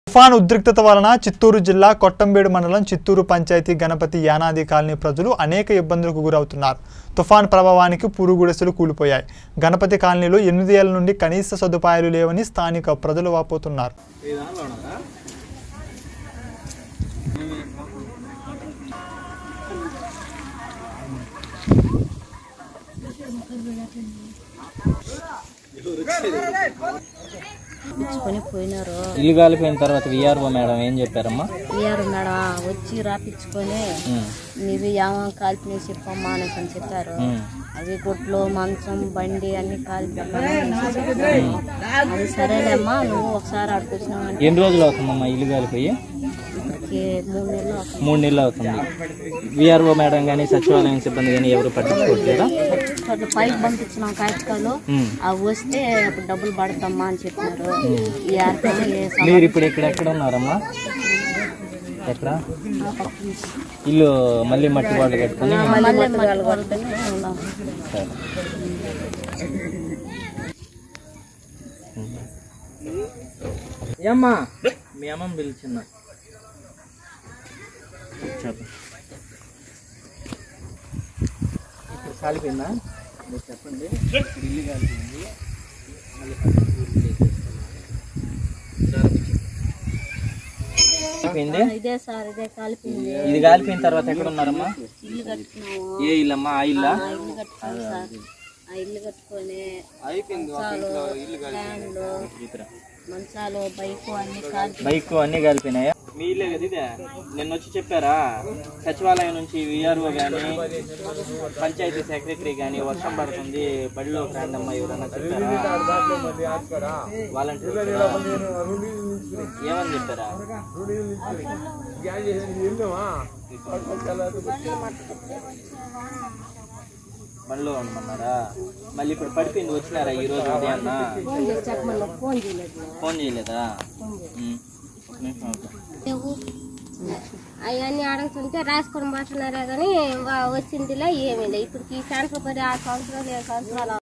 తుఫాన్ ఉద్రిక్తత వలన చిత్తూరు జిల్లా కొట్టంబేడు మండలం చిత్తూరు పంచాయతీ గణపతి యానాది కాలనీ ప్రజలు అనేక ఇబ్బందులకు గురవుతున్నారు తుఫాన్ ప్రభావానికి పురుగుడెసలు కూలిపోయాయి గణపతి కాలనీలో ఎనిమిది ఏళ్ల నుండి కనీస సదుపాయాలు లేవని స్థానిక ప్రజలు వాపోతున్నారు ఇచ్చుకొని పోయినారు ఇల్లు కాలిపోయిన తర్వాత విఆర్ఓ మేడం ఏం చెప్పారమ్మా ఇయ్యారు మేడం వచ్చి రాపించుకొని ఉమ్, నీవి ఏమో కాల్పినవి చెప్పమ్మా అనేసి అని చెప్పారు ఉమ్, అవి గుడ్లు మంచం బండి అన్ని కాలిపోయాయి అది సరేలేమ్మా నువ్వు ఒకసారి ఆడికి వచ్చినావు అంటే ఎన్ని రోజులు అవుతుందమ్మా ఇల్లు కాలిపోయి ఇప్పటికి మూడు నెలలు అవుతుంది. మూడు నెలలు అవుతుంది విఆర్ఓ మేడం కానీ సచివాలయం సిబ్బంది కానీ ఎవరు పట్టించుకోవట్లేదా అట్లా పైకి పంపించినాం కాగితాలు ఉమ్. అవి వస్తే అప్పుడు డబ్బులు పడతామ్మా అని చెప్పినారు ఈ ఆర్కం ఏ మీరు ఇప్పుడు ఇక్కడ ఎక్కడ ఉన్నారమ్మా ఎక్కడ సమాధానం ఇల్లు మళ్ళీ మట్టి వాళ్ళు కట్టుకుని మళ్ళీ మట్టి కొడుకొని ఉన్నాం. సరే. ఏమ్మా మీ అమ్మని పిలిచిందా చెప్పు ఇప్పుడు కాలిపోయిందా మీరు చెప్పండి ఇప్పుడు ఇల్లు కాలిపోయింది మళ్ళీ ఫస్ట్ పూర్తి చేసేస్తాం. కాలిపోయింది ఇదే సార్ ఇదే కాలిపోయింది ఇది కాలిపోయిన తర్వాత ఎక్కడ ఉన్నారమ్మా ఇల్లు కట్టుకున్నాము ఏ ఇల్లమ్మా ఆ ఇల్లా ఆ ఇల్లు కట్టుకున్నాం సార్ ఆ ఇల్లు కట్టుకొని మంచాలు ఫ్యాన్లు ఇతర మంచాలు బైక్ అన్ని కాల్చి బైక్ అన్ని కలిపినాయా మీ ఇల్లే కదా ఇదే నిన్న వచ్చి చెప్పారా సచివాలయం నుంచి విఆర్ఓ కానీ పంచాయతీ సెక్రటరీ కానీ వర్షం పడుతుంది బడిలో రాండమ్మా ఎవరన్నా చెప్పారా వాలంటీర్ ఏమని చెప్పారా బడిలో ఉండమన్నారా మళ్ళీ ఇప్పుడు పడిపోయింది వచ్చినారా ఈ రోజు ఉదయాన్న ఫోన్ చేసి చెప్పమని ఫోన్ చేయలేదు ఫోన్ చేయలేదా ఉమ్. నిమిషం ఆగు. అవన్నీ అడుగుతుంటే రాసుకొని పోతున్నారే కానీ వచ్చిందిలే ఏమీ లేదు ఇప్పటికి ఈ సంవత్సరం పడి ఆరు సంవత్సరాలు ఏడు సంవత్సరాలు